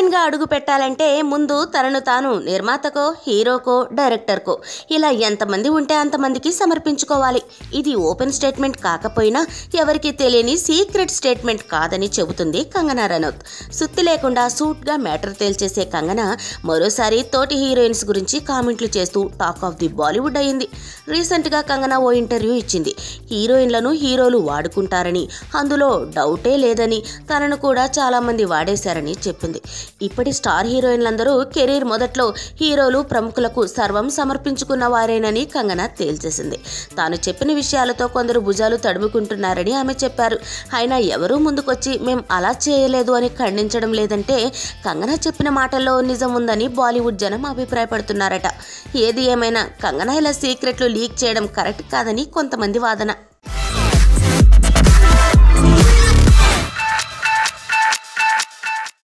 హీరోయిన్గా అడుగు పెట్టాలంటే ముందు తనను తాను నిర్మాతకో హీరోకో డైరెక్టర్కో ఇలా ఎంతమంది ఉంటే అంతమందికి సమర్పించుకోవాలి ఇది ఓపెన్ స్టేట్మెంట్ కాకపోయినా ఎవరికి తెలియని సీక్రెట్ స్టేట్మెంట్ కాదని చెబుతుంది కంగనా రనౌత్ సుత్తి లేకుండా సూట్గా మ్యాటర్ తేల్చేసే కంగన మరోసారి తోటి హీరోయిన్స్ గురించి కామెంట్లు చేస్తూ టాక్ ఆఫ్ ది బాలీవుడ్ అయింది రీసెంట్గా కంగనా ఓ ఇంటర్వ్యూ ఇచ్చింది హీరోయిన్లను హీరోలు వాడుకుంటారని అందులో డౌటే లేదని తనను కూడా చాలామంది వాడేశారని చెప్పింది ఇప్పటి స్టార్ హీరోయిన్లందరూ కెరీర్ మొదట్లో హీరోలు ప్రముఖులకు సర్వం సమర్పించుకున్న వారేనని కంగన తేల్చేసింది తాను చెప్పిన విషయాలతో కొందరు భుజాలు తడుముకుంటున్నారని ఆమె చెప్పారు అయినా ఎవరూ ముందుకొచ్చి మేం అలా చేయలేదు అని ఖండించడం లేదంటే కంగన చెప్పిన మాటల్లో నిజం ఉందని బాలీవుడ్ జనం అభిప్రాయపడుతున్నారట ఏది ఏమైనా కంగన ఇలా సీక్రెట్లు లీక్ చేయడం కరెక్ట్ కాదని కొంతమంది వాదన